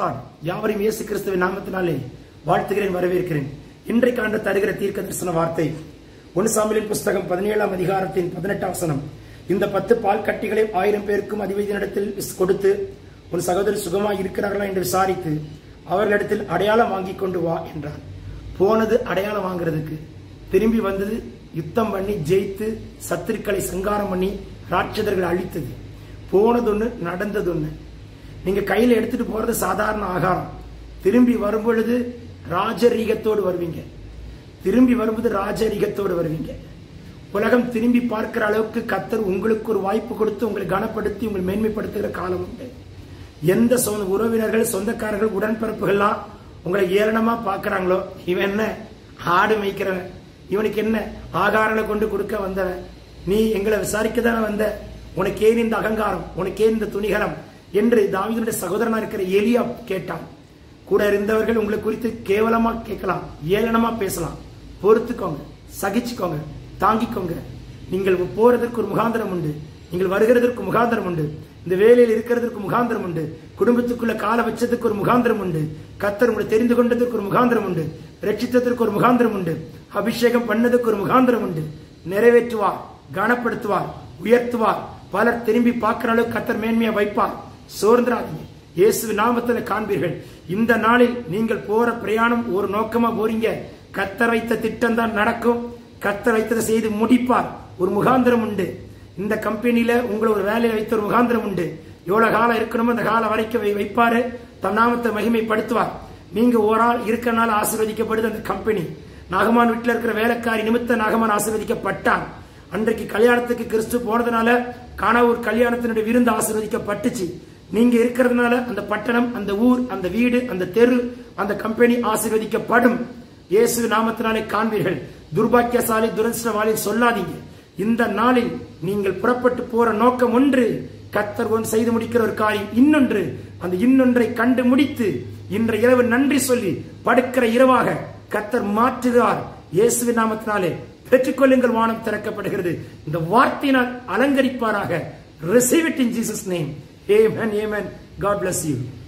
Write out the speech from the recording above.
Lord யாவரையும் இயேசு கிறிஸ்துவின் நாமத்தினாலே வாழ்த்துகிறேன் வரவேற்கிறேன் இன்றைக்கு ஆண்டு தருகிற தீர்க்க தரிசன வார்த்தை ஒன்னு சாமிலின் புஸ்தகம் பதினேழாம் அதிகாரத்தின் பதினெட்டாம் வசனம் இந்த பத்து பால் கட்டிகளை ஆயிரம் பேருக்கும் அதிபதியினிடத்தில் விஸ்- கொடுத்து உன் சகோதரி சுகமாய் இருக்கிறார்களா என்று விசாரித்து அவர்களிடத்தில் அடையாளம் வாங்கி கொண்டு வா என்றார் போனது அடையாளம் வாங்குறதுக்கு திரும்பி வந்தது யுத்தம் பண்ணி ஜெயித்து சத்துருக்களை சங்காரம் பண்ணி ராட்சதர்களை அழித்தது போனதொன்னு நடந்ததொன்னு நீங்க கையில எடுத்துட்டு போறது சாதாரண ஆகாரம் திரும்பி வரும் பொழுது ராஜரீகத்தோடு வருவீங்க திரும்பி வரும்போது ராஜரீகத்தோடு வருவீங்க உலகம் திரும்பி பார்க்கிற அளவுக்கு கத்தர் உங்களுக்கு ஒரு வாய்ப்பு கொடுத்து உங்களை கனப்படுத்தி உங்களை மேன்மைப்படுத்துகிற காலம் உண்டு எந்த சொந்த உறவினர்கள் சொந்தக்காரர்கள் உடன்பிறப்புகள்லாம் உங்களை ஏளனமா பார்க்கறாங்களோ இவன் என்ன ஆடு மேய்க்கிறவன் இவனுக்கு என்ன ஆகாரங்களை கொண்டு கொடுக்க வந்தவன் நீ எங்களை விசாரிக்க தானே வந்த உனக்கு ஏன் இந்த அகங்காரம் உனக்கு ஏன் இந்த துணிகரம் என்று தாவீதுடைய சகோதரனா இருக்கிற எலியா கேட்டான் கூட இருந்தவர்கள் உங்களை குறித்து கேவலமா கேட்கலாம் ஏளனமா பேசலாம் பொறுத்துக்கோங்க சகிச்சுக்கோங்க தாங்கிக்கோங்க நீங்கள் போறதற்கு ஒரு முகாந்திரம் உண்டு நீங்கள் வருகிறதற்கு முகாந்திரம் உண்டு இந்த வேலையில் இருக்கிறதற்கு முகாந்திரம் உண்டு குடும்பத்துக்குள்ள கால வச்சதுக்கு ஒரு முகாந்திரம் உண்டு கத்தர் உங்களை தெரிந்து கொண்டதற்கு ஒரு முகாந்திரம் உண்டு ரட்சித்ததற்கு ஒரு முகாந்திரம் உண்டு அபிஷேகம் பண்ணதுக்கு ஒரு முகாந்திரம் உண்டு நிறைவேற்றுவார் கனப்படுத்துவார் உயர்த்துவார் பலர் திரும்பி பார்க்கிற அளவுக்கு கத்தர் மேன்மையா வைப்பார் சோர்ந்துராதீங்க இயேசு நாமத்தில் காண்பீர்கள் இந்த நாளில் நீங்கள் போற பிரயாணம் ஒரு நோக்கமா போறீங்க கத்தர் வைத்த திட்டம் தான் நடக்கும் கத்தர் வைத்ததை செய்து முடிப்பார் ஒரு முகாந்திரம் உண்டு இந்த கம்பெனியில உங்களை ஒரு வேலையை வைத்த ஒரு முகாந்திரம் உண்டு எவ்வளவு காலம் இருக்கணுமோ அந்த காலம் வரைக்கும் வை- வைப்பாரு தன் நாமத்தை மகிமைப்படுத்துவார் நீங்க ஒரு ஆள் இருக்கனால ஆசீர்வதிக்கப்படுது அந்த கம்பெனி நாகமான் வீட்டில் இருக்கிற வேலைக்காரி நிமித்த நாகமான் ஆசீர்வதிக்கப்பட்டான் அன்றைக்கு கல்யாணத்துக்கு கிறிஸ்து போனதுனால காணாவூர் கல்யாணத்தினுடைய விருந்து ஆசீர்வதிக்கப்பட்டுச்சு நீங்க இருக்கிறதுனால அந்த பட்டணம் அந்த ஊர் அந்த வீடு அந்த தெரு அந்த கம்பெனி ஆசீர்வதிக்கப்படும் இயேசு நாமத்தினாலே காண்பீர்கள் துர்பாக்கியசாலி துரதிருஷ்டவாளி சொல்லாதீங்க இந்த நாளில் நீங்கள் புறப்பட்டு போற நோக்கம் ஒன்று கத்தர் ஒன்று செய்து முடிக்கிற ஒரு காரியம் இன்னொன்று அந்த இன்னொன்றை கண்டு முடித்து இன்ற இரவு நன்றி சொல்லி படுக்கிற இரவாக கத்தர் மாற்றுகிறார் இயேசுவின் நாமத்தினாலே பெற்றுக்கொள்ளுங்கள் வானம் திறக்கப்படுகிறது இந்த வார்த்தையினால் அலங்கரிப்பாராக receive it in Jesus name amen amen God bless you